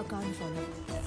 కార్ని ఫాలో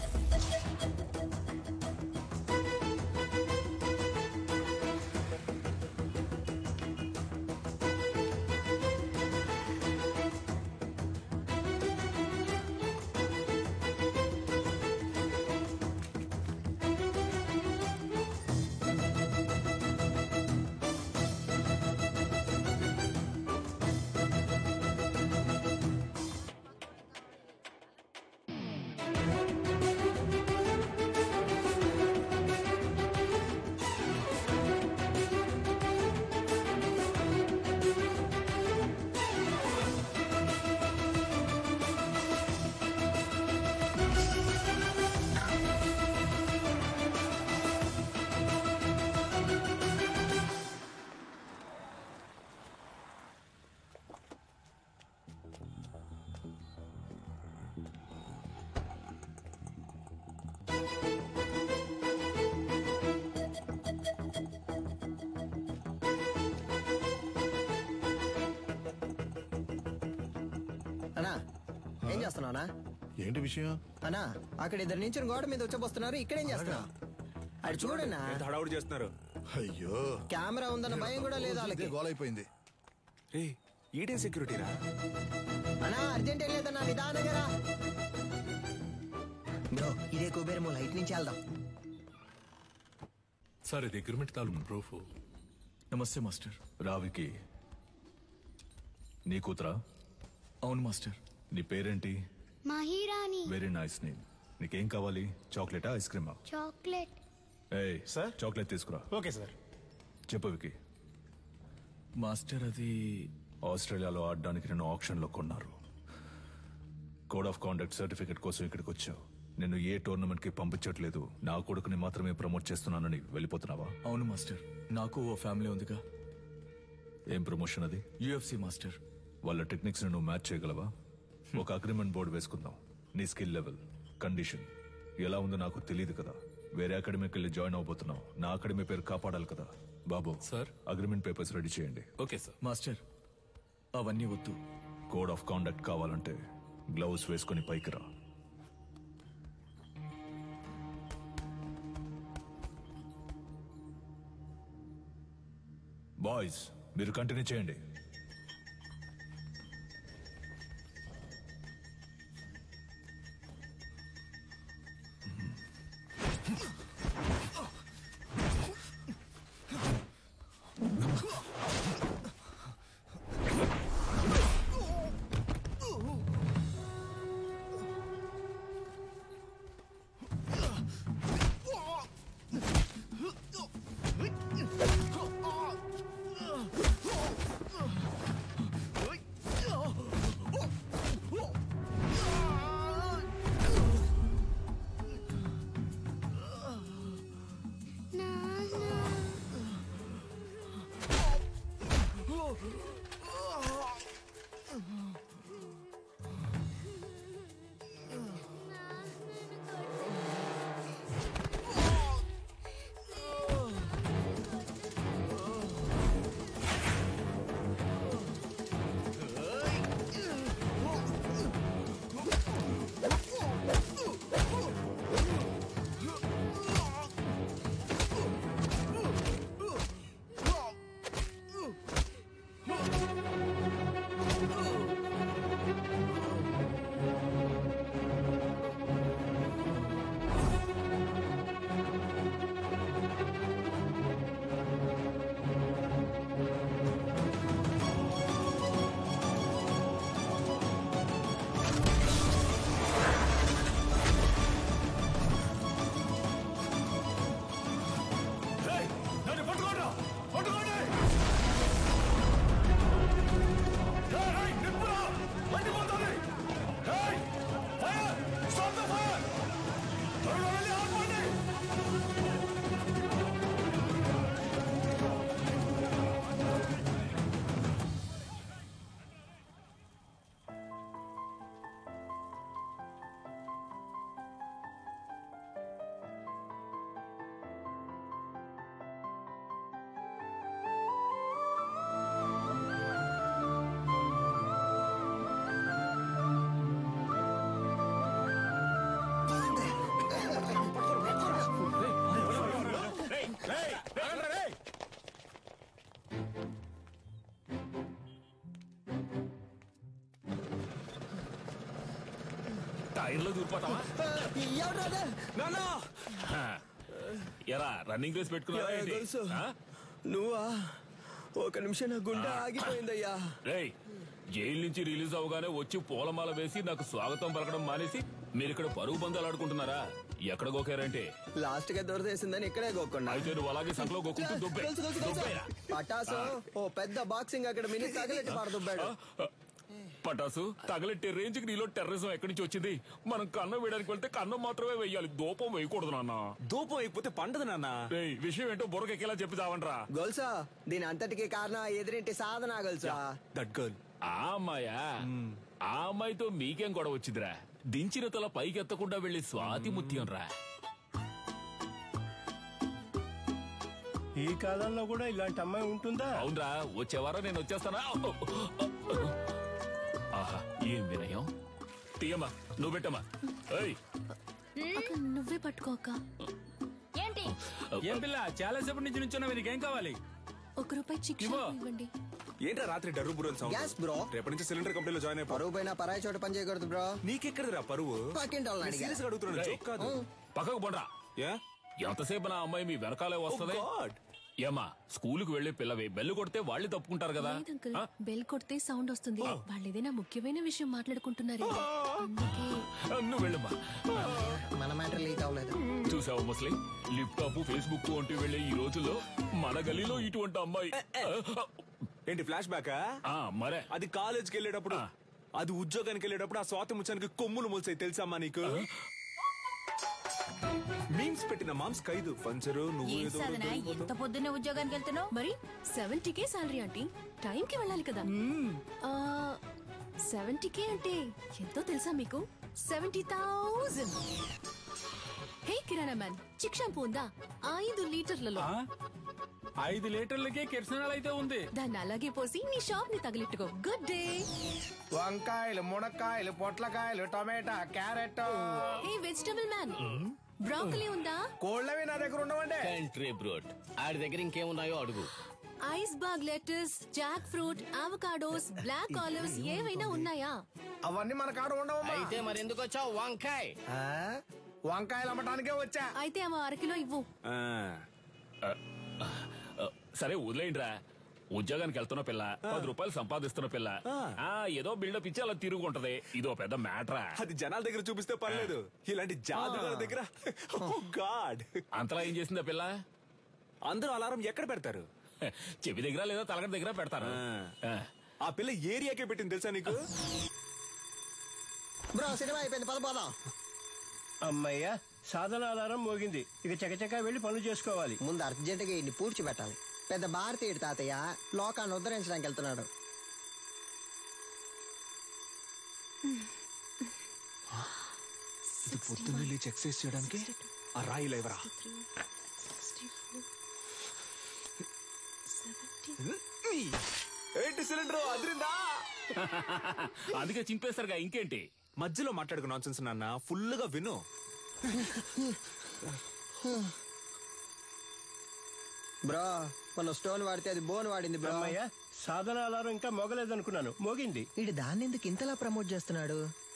అన్నా ఏం చేస్తున్నావునా ఏంటి విషయం అన్నా అక్కడ ఇద్దరు నుంచి గోడ మీద వచ్చబోస్తున్నారు ఇక్కడేం చేస్తున్నావు అది చూడన్నా ఎంత హడావుడి చేస్తున్నారు అయ్యో కెమెరా ఉందన్న భయం కూడా లేదు వాళ్ళకి గోల్ అయిపోయింది రే ఈడే సెక్యూరిటీ రా అన్నా అర్జెంట్ ఏం లేదన్నా నిదానంగా రా బ్రో ఇదే కుబేరము లైట్ నుంచి వెళ్దాం సార్ ఇది అగ్రిమెంట్ తాలూకు ప్రూఫ్ నమస్తే మాస్టర్ రావికి నీ కూతురా అవును మాస్టర్ నీ పేరేంటి మహిరాణి వెరీ నైస్ నేమ్ నీకేం కావాలి చాక్లెటా ఐస్ క్రీమా చాక్లెట్ ఏయ్ సార్? చాక్లెట్ తీసుకురా ఓకే సార్ చెప్పు వికి మాస్టర్ అది ఆస్ట్రేలియాలో ఆడడానికి నేను ఆప్షన్లో కొన్నారు కోడ్ ఆఫ్ కాండక్ట్ సర్టిఫికెట్ కోసం ఇక్కడికి వచ్చావు నేను ఏ టోర్నమెంట్ కి పంపించట్లేదు నా కొడుకుని మాత్రమే ప్రమోట్ చేస్తున్నానని వెళ్ళిపోతున్నావా అవును మాస్టర్ నాకు ఓ ఫ్యామిలీ ఉందిగా ఏం ప్రమోషన్ అది యుఎఫ్సి మాస్టర్ వాళ్ళ టెక్నిక్స్ నువ్వు మ్యాచ్ చేయగలవా ఒక అగ్రిమెంట్ బోర్డు వేసుకుందాం నీ స్కిల్ లెవెల్ కండిషన్ ఎలా ఉందో నాకు తెలియదు కదా వేరే అకాడమీకి వెళ్ళి జాయిన్ అవబోతున్నావు నా అకాడమీ పేరు కాపాడాలి కదా బాబు సార్? అగ్రిమెంట్ పేపర్స్ రెడీ చేయండి ఓకే సార్ మాస్టర్ అవన్నీ వద్దు కోడ్ ఆఫ్ కాండక్ట్ కావాలంటే గ్లౌస్ వేసుకొని పైకి రా బాయ్స్ మీరు కంటిన్యూ చేయండి నాన్న టైర్లో దూరిపోతావా ఎవరా నానా ఎరా రన్నింగ్ రేస్ పెట్టుకున్నావా ఏంటి? తెలుసు ఆ? నువ్వా ఒక నిమిషం నా గుండె ఆగిపోయిందయ్యా రేయ్ జైలు నుంచి రిలీజ్ అవగానే వచ్చి పూలమాల వేసి నాకు స్వాగతం పలకడం మానేసి మీరు ఇక్కడ పరుగు బంధాలు ఆడుకుంటున్నారా ఎక్కడ గోకారంటే లాస్ట్ గా దొరదేసిందని ఇక్కడే గోకుండా అయితే నువ్వు అలాగే సంకలో గోకుంటూ దుబ్బే తెలుసు, తెలుసు, తెలుసు. దుబ్బేరా. పటాసు ఓ పెద్ద బాక్సింగ్ అక్కడ మినీ తగిలిట్టి పారదుబ్బాడు పటాసు తగలెట్టే రేంజ్ కి నీలో టెర్రరిజం ఎక్కడి నుంచి వచ్చింది మనం కన్నం వేయడానికి వెళ్తే కన్నం మాత్రమే వేయాలి దూపం వేయకూడదు నాన్న దూపం అయిపోతే పండదు నాన్న రేయ్ విషయం ఏంటో బుర్రకెక్కేలా చెప్పి చావండ్రా గొలుసా దీని అంతటికి కారణం ఆ ఎదురింటి సాధన గొలుసా దట్ గర్ల్ ఆ అమ్మాయా ఆ అమ్మాయితో మీకేం గొడవ వచ్చిందిరా దించిన తల పైకెత్తకుండా వెళ్లి స్వాతి ముత్యం రా ఈ కాలంలో కూడా ఇలాంటి అమ్మాయి ఉంటుందా అవునరా వచ్చే వారం నేను వచ్చేస్తానా ఆహా ఏం వినయం తీయమ్మా నువ్వు పెట్టమ్మా ఏయ్ అక్క నువ్వే పట్టుకో అక్క ఏంటి ఏం పిల్ల చాలా సేపటి నుంచి నుంచున్నావు నీకేం కావాలి ఒక రూపాయి చిక్ ఇవ్వు. ఇవ్వండి ఏంట్రా రాత్రి డర్రు బుర్రని సౌండ్ Yes, bro. రేపటి నుంచి సిలిండర్ కంపెనీలో జాయిన్ అయిపో పరువు పైన పరాయి చోట పని చేయకూడదు బ్రో నీకెక్కడదిరా పరువు పక్కింటి వాళ్ళని అడిగా. సీరియస్ గా అడుగుతున్నాను రేయ్. joke కాదు పక్కకు పండ్రా ఏ ఎంతసేపు నా అమ్మాయి మీ వెనకాలే వస్తది Oh, God. ఏమా స్కూలుకు వెళ్లే పిల్లవి బెల్లు కొడితే వాళ్ళే తప్పుకుంటారు కదా లేదు అంకుల్ ఆ? బెల్ కొడితే సౌండ్ వస్తుంది వాళ్ళు ఏదైనా ముఖ్యమైన విషయం మాట్లాడుకుంటున్నారు అందుకే నువ్వు వెళ్ళమ్మా మన మ్యాటర్ లీక్ అవ్వలేదు చూసావా ముస్లిం లిప్టాప్ ఫేస్బుక్ వంటి వెళ్లే ఈ రోజుల్లో మన గలీలో ఇటువంటి అమ్మాయి ఏంటి ఫ్లాష్ బ్యాకా ఆ, మరే అది కాలేజ్కి వెళ్ళేటప్పుడు ఆ. అది ఉద్యోగానికి వెళ్ళేటప్పుడు ఆ స్వాతి ముచ్చానికి కొమ్ములు మొలిసాయి తెలుసమ్మా నీకు మీమ్స్ పెట్టిన మామ్స్ ఖైదు పంచరు నువ్వు ఏం ఏదో సాధన ఎంత పొద్దున్నే ఉద్యోగానికి వెళ్తున్నావు మరి సెవెంటీకే సాలరీ ఆంటీ టైంకి వెళ్ళాలి కదా సెవెంటీకే అంటే ఎంతో తెలుసా మీకు సెవెంటీ థౌజండ్ హే కిరాణా మ్యాన్ చిక్ షాంపూ ఉందా ఐదు లీటర్లలో ఆ? ఐదు లీటర్లకే కిరసనాలు అయితే ఉంది దాన్ని అలాగే పోసి నీ షాప్ ని తగిలిట్టుకో గుడ్ డే వంకాయలు మునక్కాయలు పొట్లకాయలు టమాటా carrot hey vegetable man broccoli ఉందా కోళ్ళవి నా దగ్గర ఉండవండి కంట్రీ బ్రోడ్ ఆడి దగ్గర ఇంకేమున్నాయో అడుగు iceberg lettuce jackfruit avocados black olives ఏవైనా ఉన్నాయా అవన్నీ మన కాడ ఉండవమ్మా అయితే మరెందుకు వచ్చావు వంకాయ్ ఆ? వంకాయలు అమ్మటానికే వచ్చా అయితే అవ అరకిలో ఇవ్వు ఆ. ఆ, సరే వదిలేయండిరా ఉద్యోగానికి వెళ్తున్న పిల్ల పది రూపాయలు సంపాదిస్తున్న పిల్ల ఆ ఏదో బిల్డప్ ఇచ్చి అలా తిరుగుంటది ఇదో పెద్ద మ్యాటరా అది జనాల దగ్గర చూపిస్తే పర్లేదు ఇలాంటి జాదుగారి దగ్గర గాడ్ అంతలా ఏం చేసిందా పిల్ల అందరూ అలారం ఎక్కడ పెడతారు చెవి దగ్గర లేదా తలగడ దగ్గర పెడతారు ఆ. ఆ పిల్ల ఏరియాకే పెట్టింది తెలుసా నీకు బ్రో సినిమా అయిపోయింది పద పోదాం అమ్మయ్య సాధన ఆధారం మోగింది ఇక చకచకా వెళ్ళి పనులు చేసుకోవాలి ముందు అర్జెంటుగా ఇన్ని పూడ్చిపెట్టాలి పెద్ద భారతీయుడు తాతయ్య లోకాన్ని ఉద్ధరించడానికి వెళ్తున్నాడు ఇది పొద్దున్నే లేచి ఎక్సర్సైజ్ చేయడానికి ఆ రాయి లేవరా ఏంటి సిలిండర్ అదిరిందా అందుకే చింపేస్తారుగా ఇంకేంటి మధ్యలో మాట్లాడుకు నాన్సెన్స్ నాన్న ఫుల్ గా విను బ్రో మన స్టోన్ వాడితే అది బోన్ వాడింది బ్రో అమ్మయ్య సాధన ఆధారం ఇంకా మోగలేదనుకున్నాను మోగింది వీడు దాన్ని ఎందుకు ఇంతలా ప్రమోట్ చేస్తున్నాడు